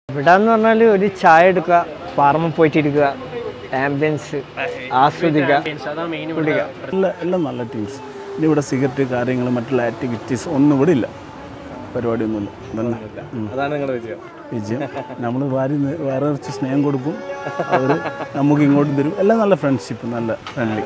ഇവിടെ എന്ന് പറഞ്ഞാൽ ഒരു ചായ എടുക്കുക പാറമ പോയിട്ടിരിക്കുക ആംബിയൻസ് ആസ്വദിക്കുക കുടിക്കുക എല്ലാ എല്ലാം നല്ല ടീംസ് ഇനി ഇവിടെ സിഗരറ്റ് കാര്യങ്ങൾ മറ്റുള്ള ആക്ടിവിറ്റീസ് ഒന്നും ഇവിടെ ഇല്ല പരിപാടിയൊന്നുമില്ല അതന്നെ ഉം. അതാണ് നിങ്ങളുടെ വിജയം വിജയം നമ്മൾ വാരി നി- വേറെ കുറച്ച് സ്നേഹം കൊടുക്കും അവർ നമുക്ക് ഇങ്ങോട്ട് തരും എല്ലാം നല്ല ഫ്രണ്ട്ഷിപ്പ് നല്ല ഫ്രണ്ട്ലി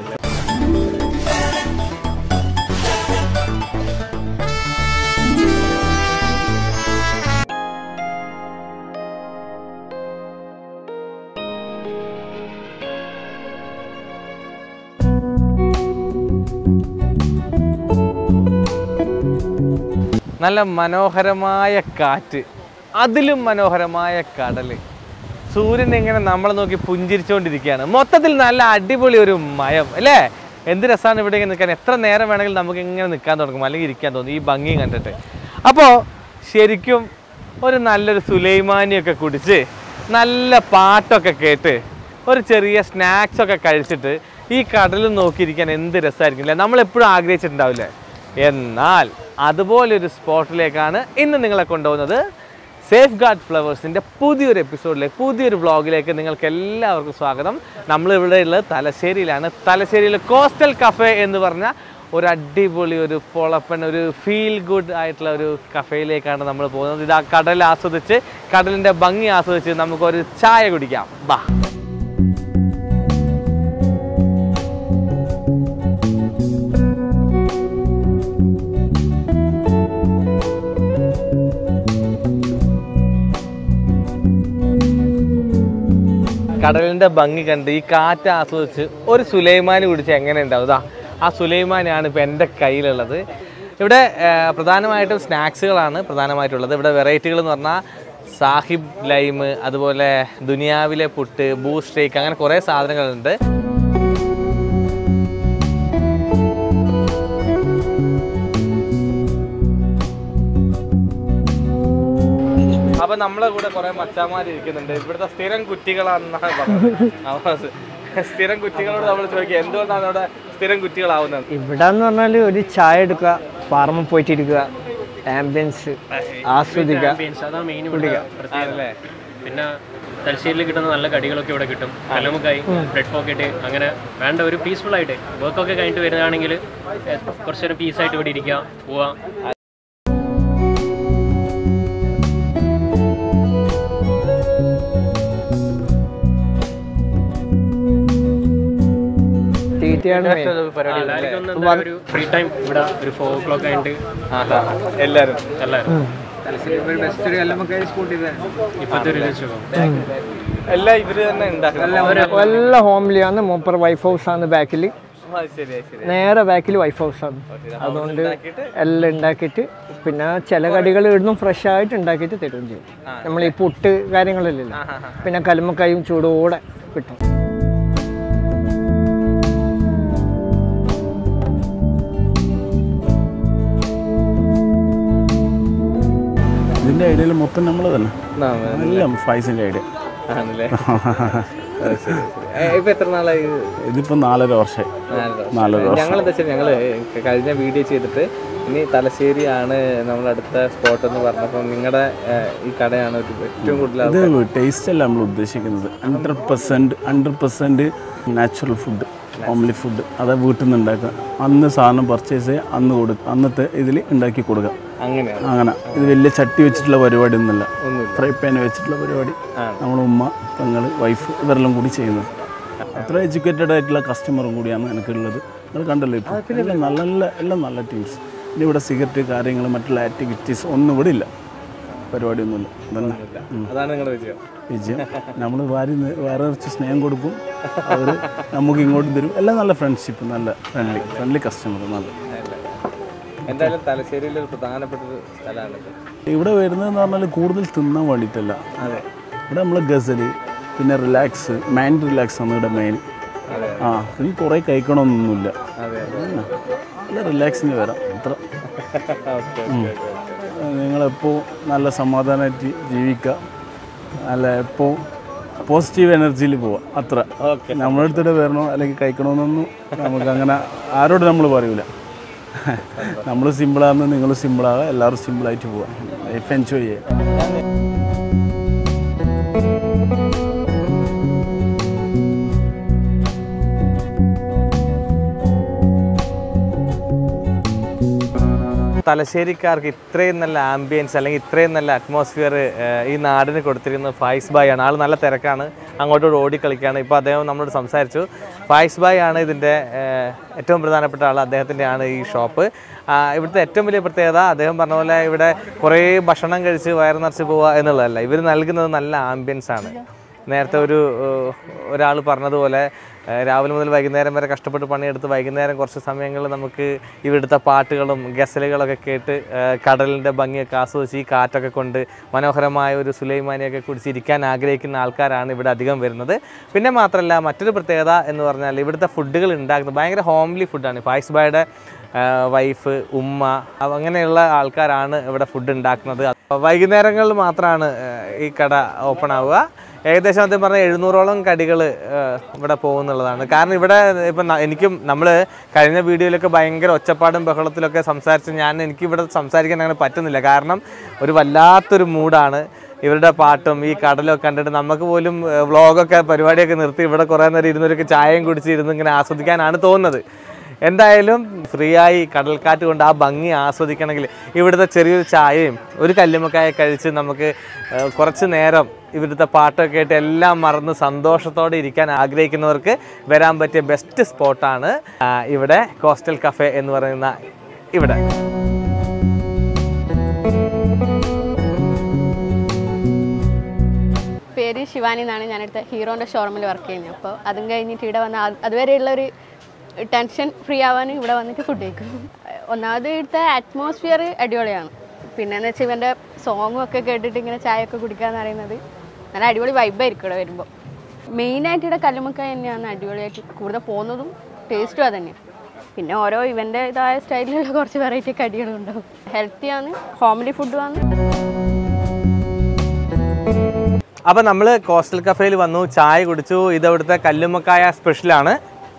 നല്ല മനോഹരമായ കാറ്റ് അതിലും മനോഹരമായ കടല് സൂര്യൻ ഇങ്ങനെ നമ്മളെ നോക്കി പുഞ്ചിരിച്ചുകൊണ്ടിരിക്കുകയാണ് മൊത്തത്തിൽ നല്ല അടിപൊളി ഒരു മയം അല്ലേ എന്ത് രസമാണ് ഇവിടെ ഇങ്ങനെ നിൽക്കാൻ എത്ര നേരം വേണമെങ്കിലും നമുക്ക് ഇങ്ങനെ നിൽക്കാൻ തുടങ്ങും അല്ലെങ്കിൽ ഇരിക്കാൻ തോന്നും ഈ ഭംഗി കണ്ടിട്ട് അപ്പോൾ ശരിക്കും ഒരു നല്ലൊരു സുലൈമാനിയൊക്കെ കുടിച്ച് നല്ല പാട്ടൊക്കെ കേട്ട് ഒരു ചെറിയ സ്നാക്സ് ഒക്കെ കഴിച്ചിട്ട് ഈ കടലും നോക്കിയിരിക്കാൻ എന്ത് രസമായിരിക്കും അല്ലേ നമ്മളെപ്പോഴും ആഗ്രഹിച്ചിട്ടുണ്ടാവില്ലേ എന്നാൽ അതുപോലൊരു സ്പോട്ടിലേക്കാണ് ഇന്ന് നിങ്ങളെ കൊണ്ടുപോകുന്നത് സേഫ് ഗാർഡ് ഫ്ലവേഴ്സിൻ്റെ പുതിയൊരു എപ്പിസോഡിലേക്ക് പുതിയൊരു വ്ളോഗിലേക്ക് നിങ്ങൾക്ക് എല്ലാവർക്കും സ്വാഗതം നമ്മൾ ഇവിടെ ഉള്ളത് തലശ്ശേരിയിലാണ് തലശ്ശേരിയിലെ കോസ്റ്റൽ കഫേ എന്ന് പറഞ്ഞ ഒരു അടിപൊളി ഒരു പൊളപ്പൻ ഒരു ഫീൽ ഗുഡ് ആയിട്ടുള്ള ഒരു കഫേയിലേക്കാണ് നമ്മൾ പോകുന്നത് ഇത് ആ കടൽ ആസ്വദിച്ച് കടലിൻ്റെ ഭംഗി ആസ്വദിച്ച് നമുക്കൊരു ചായ കുടിക്കാം ബാ കടലിന്റെ ഭംഗി കണ്ട് ഈ കാറ്റ് ആസ്വദിച്ച് ഒരു സുലൈമാനി കുടിച്ച് എങ്ങനെ ഉണ്ടാവും ഇതാ ആ സുലൈമാനാണ് ഇപ്പം എൻ്റെ കയ്യിലുള്ളത് ഇവിടെ ആ, പ്രധാനമായിട്ടും സ്നാക്സുകളാണ് പ്രധാനമായിട്ടുള്ളത് ഇവിടെ വെറൈറ്റികൾ എന്ന് പറഞ്ഞാൽ സാഹിബ് ലൈം അതുപോലെ ദുനിയാവിലെ പുട്ട് ബൂസ്റ്റ് ഷേക്ക് അങ്ങനെ കുറേ സാധനങ്ങളുണ്ട് അപ്പൊ നമ്മളെ കൂടെ കുറെ മച്ചാമാര് ഇരിക്കുന്നുണ്ട് ഇവിടുത്തെ സ്ഥിരം കുറ്റികളാണെന്നാണ് പറഞ്ഞത് അപ്പൊ സ്ഥിരം കുറ്റികളോട് നമ്മൾ ചോദിക്കുക എന്തുകൊണ്ടാണ് അവിടെ സ്ഥിരം കുറ്റികളാവുന്നത് ഇവിടെ എന്ന് പറഞ്ഞാൽ ഒരു ചായ എടുക്കുക പാറമ പോയിട്ടിരിക്കുക ആംബിയൻസ് ആസ്വദിക്കുക കുടിക്കുക ആണല്ലേ പിന്നെ തലശ്ശേരിയിൽ കിട്ടുന്ന നല്ല കടികളൊക്കെ ഇവിടെ കിട്ടും കലമുക്കായി ബ്രെഡ് പോക്കറ്റ് അങ്ങനെ വേണ്ട ഒരു പീസ്ഫുൾ ആയിട്ട് വർക്കൊക്കെ കഴിഞ്ഞിട്ട് വരുന്നതാണെങ്കിൽ കുറച്ച് നേരം പീസായിട്ട് ഇവിടെ ഇരിക്കാം പോവാം തീറ്റയാണ് main. എല്ലാവർക്കും ഒന്ന് എന്താ ഒരു ഫ്രീ ടൈം ഇവിടെ ഒരു ഫോർ ഓ ക്ലോക്ക് കഴിഞ്ഞിട്ട് എല്ലാരും എല്ലാവരും ഇപ്പോഴത്തെ ഒരു ഇത് സുഖം എല്ലാം ഇവര് തന്നെ ഉണ്ടാക്കുന്നത് എല്ലാം ഹോംലിയാണ് മൂപ്പർ വൈഫ് ഹൗസ് ആണ് ബാക്കിൽ ശരി ശരി നേരെ ബാക്കിൽ വൈഫ് ഹൗസ് ആണ് അതുകൊണ്ട് എല്ലാം ഉണ്ടാക്കിയിട്ട് പിന്നെ ചില കടികൾ ഇടുന്നും ഫ്രഷ് ആയിട്ട് ഉണ്ടാക്കിയിട്ട് തരുകയും ചെയ്യും നമ്മൾ ഈ പുട്ട് കാര്യങ്ങളില്ലല്ലോ പിന്നെ കലുമക്കായും ചൂടോടെ കിട്ടും ഇതിൻ്റെ ഐഡിയയിൽ മൊത്തം നമ്മൾ തന്നെ എല്ലാം ഫൈസിൻ്റെ ഐഡിയ ആണല്ലേ അത് ശരി, ശരി. ഏ, ഇപ്പൊ എത്ര നാളായി ഇത്? ഇതിപ്പോൾ നാലര വർഷമായി നാലര വർഷം ഞങ്ങൾ എന്താ വെച്ചാൽ ഞങ്ങൾ കഴിഞ്ഞ വീഡിയോ ചെയ്തിട്ട് ഇനി തലശ്ശേരിയാണ് നമ്മൾ അടുത്ത സ്പോട്ട് എന്ന് പറഞ്ഞപ്പോൾ നിങ്ങളുടെ ഈ കടയാണ് ഒരു ഏറ്റവും കൂടുതൽ ഇത് ടേസ്റ്റ് അല്ല നമ്മൾ ഉദ്ദേശിക്കുന്നത് hundred percent hundred percent natural food homely food അത് വീട്ടിൽ നിന്ന് ഉണ്ടാക്കുക അന്ന് സാധനം പർച്ചേസ് ചെയ്യുക അന്ന് കൊടുക്കുക അന്നത്തെ ഇതിൽ ഉണ്ടാക്കി കൊടുക്കുക അങ്ങനെയാണ് അങ്ങനെ ഇത് വലിയ ചട്ടി വെച്ചിട്ടുള്ള പരിപാടി ഒന്നുമില്ല ഫ്രൈ പാൻ വെച്ചിട്ടുള്ള പരിപാടി നമ്മൾ ഉമ്മ പെങ്ങൾ വൈഫ് ഇവരെല്ലാം കൂടി ചെയ്യുന്നത് അത്ര എഡ്യൂക്കേറ്റഡ് ആയിട്ടുള്ള കസ്റ്റമറും കൂടിയാണ് എനിക്കുള്ളത് നിങ്ങൾ കണ്ടല്ലോ ഇപ്പോൾ എല്ലാം നല്ല നല്ല എല്ലാം നല്ല ടീംസ് ഇനി ഇവിടെ സിഗരറ്റ് കാര്യങ്ങൾ മറ്റുള്ള ആക്ടിവിറ്റീസ് ഒന്നും ഇവിടെ ഇല്ല പരിപാടിയൊന്നുമില്ല അതന്നെ ഉം. അതാണ് നിങ്ങളുടെ വിജയം വിജയം നമ്മൾ വാരി നി- വേറെ കുറച്ച് സ്നേഹം കൊടുക്കും അവർ നമുക്ക് ഇങ്ങോട്ട് തരും എല്ലാം നല്ല ഫ്രണ്ട്ഷിപ്പ് നല്ല ഫ്രണ്ട്ലി ഫ്രണ്ട്ലി കസ്റ്റമർ നല്ല എന്തായാലും തലശ്ശേരിയിലെ ഒരു പ്രധാനപ്പെട്ട ഒരു സ്ഥലമാണിത് ഇവിടെ വരുന്നതെന്ന് പറഞ്ഞാൽ കൂടുതൽ തിന്നാൻ വേണ്ടിയിട്ടല്ല ഇവിടെ നമ്മൾ ഗസല് പിന്നെ റിലാക്സ് മൈൻഡ് റിലാക്സ് ആണ് ഇവിടെ മെയിൻ ആ ഇനി കുറേ കഴിക്കണമെന്നൊന്നുമില്ല അതെ ഉം. നല്ല റിലാക്സിന് വരാം അത്ര നിങ്ങളെപ്പോൾ നല്ല സമാധാനമായിട്ട് ജീവിക്കുക നല്ല എപ്പോൾ പോസിറ്റീവ് എനർജിയിൽ പോവാം അത്ര നമ്മുടെ അടുത്തിടെ വരണോ അല്ലെങ്കിൽ കഴിക്കണമെന്നൊന്നും നമുക്ക് അങ്ങനെ ആരോട് നമ്മൾ പറയൂല നമ്മൾ സിമ്പിളാകുന്ന നിങ്ങൾ സിമ്പിളാകുക എല്ലാവരും സിമ്പിളായിട്ട് പോവാം ലൈഫ് എൻജോയ് ചെയ്യുക തലശ്ശേരിക്കാർക്ക് ഇത്രയും നല്ല ആംബിയൻസ് അല്ലെങ്കിൽ ഇത്രയും നല്ല അറ്റ്മോസ്ഫിയർ ഈ നാടിന് കൊടുത്തിരിക്കുന്നത് ഫായിസ് ബായ് ആണ് ആൾ നല്ല തിരക്കാണ് അങ്ങോട്ടോട് ഓടിക്കളിക്കുകയാണ് ഇപ്പോൾ അദ്ദേഹം നമ്മളോട് സംസാരിച്ചു ഫായിസ് ബായ് ആണ് ഇതിൻ്റെ ഏഹ്, ഏറ്റവും പ്രധാനപ്പെട്ട ആൾ അദ്ദേഹത്തിൻ്റെ ആണ് ഈ ഷോപ്പ് ആ, ഇവിടുത്തെ ഏറ്റവും വലിയ പ്രത്യേകത അദ്ദേഹം പറഞ്ഞ പോലെ ഇവിടെ കുറേ ഭക്ഷണം കഴിച്ച് വയറ് നിറച്ച് പോവുക എന്നുള്ളതല്ല ഇവർ നൽകുന്നത് നല്ല ആംബിയൻസ് ആണ് നേരത്തെ ഒരു ഒരാൾ പറഞ്ഞതുപോലെ ഏഹ്, രാവിലെ മുതൽ വൈകുന്നേരം വരെ കഷ്ടപ്പെട്ട് പണിയെടുത്ത് വൈകുന്നേരം കുറച്ച് സമയങ്ങളിൽ നമുക്ക് ഇവിടുത്തെ പാട്ടുകളും ഗസലുകളൊക്കെ കേട്ട് ഏഹ്, കടലിൻ്റെ ഭംഗിയൊക്കെ ആസ്വദിച്ച് ഈ കാറ്റൊക്കെ കൊണ്ട് മനോഹരമായ ഒരു സുലൈമാനിയൊക്കെ കുടിച്ചിരിക്കാൻ ആഗ്രഹിക്കുന്ന ആൾക്കാരാണ് ഇവിടെ അധികം വരുന്നത് പിന്നെ മാത്രമല്ല മറ്റൊരു പ്രത്യേകത എന്ന് പറഞ്ഞാൽ ഇവിടുത്തെ ഫുഡുകൾ ഉണ്ടാക്കുന്നത് ഭയങ്കര ഹോംലി ഫുഡാണ് ഫായിസ് ബായുടെ വൈഫ് ഉമ്മ അവ- അങ്ങനെയുള്ള ആൾക്കാരാണ് ഇവിടെ ഫുഡ് ഉണ്ടാക്കുന്നത് അപ്പൊ വൈകുന്നേരങ്ങളിൽ മാത്രമാണ് ഏഹ്, ഈ കട ഓപ്പൺ ആവുക ഏകദേശം അദ്ദേഹം പറഞ്ഞ എഴുന്നൂറോളം കടികൾ ഇവിടെ പോകുന്നുള്ളതാണ് കാരണം ഇവിടെ ഇപ്പം ന- എനിക്കും നമ്മൾ കഴിഞ്ഞ വീഡിയോയിലൊക്കെ ഭയങ്കര ഒച്ചപ്പാടും ബഹളത്തിലൊക്കെ സംസാരിച്ച് ഞാൻ എനിക്ക് ഇവിടെ സംസാരിക്കാൻ അങ്ങനെ പറ്റുന്നില്ല കാരണം ഒരു വല്ലാത്തൊരു മൂഡാണ് ഇവരുടെ പാട്ടും ഈ കടലൊക്കെ കണ്ടിട്ട് നമുക്ക് പോലും വ്ളോഗൊക്കെ പരിപാടിയൊക്കെ നിർത്തി ഇവിടെ കുറേ നേരം ഇരുന്നൊരു ചായയും കുടിച്ച് ഇരുന്ന് ഇങ്ങനെ ആസ്വദിക്കാനാണ് തോന്നുന്നത് എന്തായാലും ഫ്രീ ആയി കടൽക്കാറ്റ് കൊണ്ട് ആ ഭംഗി ആസ്വദിക്കണമെങ്കിൽ ഇവിടുത്തെ ചെറിയൊരു ചായയും ഒരു കല്ലുമ്മക്കായ കഴിച്ച് നമുക്ക് ഏഹ്, കുറച്ച് നേരം ഇവിടുത്തെ പാട്ടൊക്കെ കേട്ട് എല്ലാം മറന്ന് സന്തോഷത്തോടെ ഇരിക്കാൻ ആഗ്രഹിക്കുന്നവർക്ക് വരാൻ പറ്റിയ ബെസ്റ്റ് സ്പോട്ടാണ് ഇവിടെ കോസ്റ്റൽ കഫേ എന്ന് പറയുന്ന ഇവിടെ പേര് ശിവാനി എന്നാണ് ഞാനിടുത്ത ഹീറോൻ്റെ ഷോറൂമിൽ വർക്ക് ചെയ്യുന്നത് അപ്പോൾ അതും കഴിഞ്ഞിട്ട് ഇവിടെ വന്ന അത് അതുവരെയുള്ള ഒരു ടെൻഷൻ ഫ്രീ ആവാനും ഇവിടെ വന്നിട്ട് ഫുഡ് കഴിക്കും ഒന്നാമത് ഇവിടുത്തെ അറ്റ്മോസ്ഫിയർ അടിപൊളിയാണ് പിന്നെ എന്ന് വെച്ചാൽ ഇവൻ്റെ സോങ്ങും ഒക്കെ കേട്ടിട്ട് ഇങ്ങനെ ചായ ഒക്കെ കുടിക്കാന്ന് പറയുന്നത് നല്ല അടിപൊളി വൈബായിരിക്കും ഇവിടെ വരുമ്പോൾ മെയിനായിട്ട് ഇവിടെ കല്ലുമ്മക്കായ തന്നെയാണ് അടിപൊളിയായിട്ട് കൂടുതൽ പോകുന്നതും ടേസ്റ്റും അത് തന്നെയാണ് പിന്നെ ഓരോ ഇവൻ്റെ ഇതായ സ്റ്റൈലിലുള്ള കുറച്ച് വെറൈറ്റി കടികളും ഉണ്ടാവും ഹെൽത്തിയാണ് ഹോംലി ഫുഡുമാണ് അപ്പം നമ്മൾ കോസ്റ്റൽ കഫേയിൽ വന്നു ചായ കുടിച്ചു ഇത് ഇവിടുത്തെ കല്ലുമ്മക്കായ സ്പെഷ്യലാണ്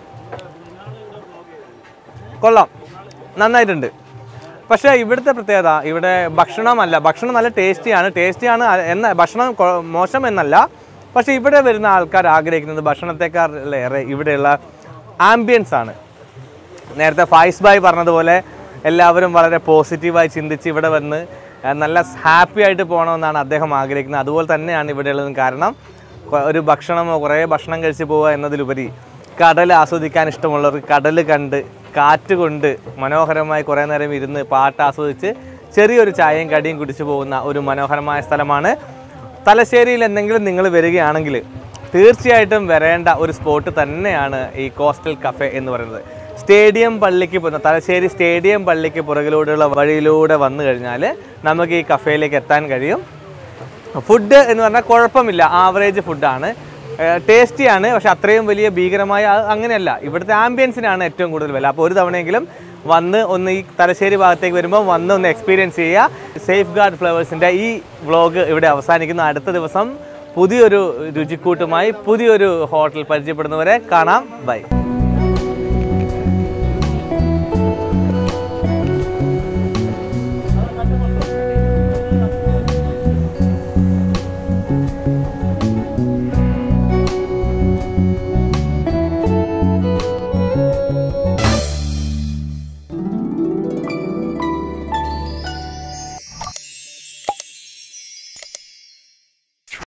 കൊള്ളാം നന്നായിട്ടുണ്ട് പക്ഷേ ഇവിടുത്തെ പ്രത്യേകത ഇവിടെ ഭക്ഷണമല്ല ഭക്ഷണം നല്ല ടേസ്റ്റിയാണ് ടേസ്റ്റിയാണ് എന്ന ഭക്ഷണം കൊ- മോശം എന്നല്ല പക്ഷേ ഇവിടെ വരുന്ന ആൾക്കാർ ആഗ്രഹിക്കുന്നത് ഭക്ഷണത്തെക്കാളേറെ ഇവിടെയുള്ള ആംബിയൻസ് ആണ് നേരത്തെ ഫായിസ് ബായ് പറഞ്ഞതുപോലെ എല്ലാവരും വളരെ പോസിറ്റീവായി ചിന്തിച്ച് ഇവിടെ വന്ന് ആ, നല്ല ഹാപ്പി ആയിട്ട് പോകണമെന്നാണ് അദ്ദേഹം ആഗ്രഹിക്കുന്നത് അതുപോലെ തന്നെയാണ് ഇവിടെ ഉള്ളത് കാരണം കൊ- ഒരു ഭക്ഷണമോ കുറേ ഭക്ഷണം കഴിച്ച് പോവുക എന്നതിലുപരി കടൽ ആസ്വദിക്കാൻ ഇഷ്ടമുള്ളവർക്ക് കടൽ കണ്ട് കാറ്റ് കൊണ്ട് മനോഹരമായി കുറേ നേരം ഇരുന്ന് പാട്ട് ആസ്വദിച്ച് ചെറിയൊരു ചായയും കടിയും കുടിച്ചു പോകുന്ന ഒരു മനോഹരമായ സ്ഥലമാണ് തലശ്ശേരിയിൽ എന്തെങ്കിലും നിങ്ങൾ വരികയാണെങ്കിൽ തീർച്ചയായിട്ടും വരേണ്ട ഒരു സ്പോട്ട് തന്നെയാണ് ഈ കോസ്റ്റൽ കഫേ എന്ന് പറയുന്നത് സ്റ്റേഡിയം പള്ളിക്ക് പോകുന്ന തലശ്ശേരി സ്റ്റേഡിയം പള്ളിക്ക് പുറകിലൂടെയുള്ള വഴിയിലൂടെ വന്നു കഴിഞ്ഞാൽ നമുക്ക് ഈ കഫേയിലേക്ക് എത്താൻ കഴിയും ഫുഡ് എന്ന് പറഞ്ഞാൽ കുഴപ്പമില്ല ആവറേജ് ഫുഡാണ് ടേസ്റ്റിയാണ് പക്ഷെ അത്രയും വലിയ ഭീകരമായ ആ- അങ്ങനെയല്ല ഇവിടുത്തെ ആംബിയൻസിനാണ് ഏറ്റവും കൂടുതൽ വില അപ്പോൾ ഒരു തവണയെങ്കിലും വന്ന് ഒന്ന് ഈ തലശ്ശേരി ഭാഗത്തേക്ക് വരുമ്പോൾ വന്ന് ഒന്ന് എക്സ്പീരിയൻസ് ചെയ്യുക സേഫ് ഗാർഡ് ഫ്ലവേഴ്സിൻ്റെ ഈ വ്ളോഗ് ഇവിടെ അവസാനിക്കുന്നു അടുത്ത ദിവസം പുതിയൊരു രുചിക്കൂട്ടുമായി പുതിയൊരു ഹോട്ടൽ പരിചയപ്പെടുന്നവരെ കാണാം ബൈ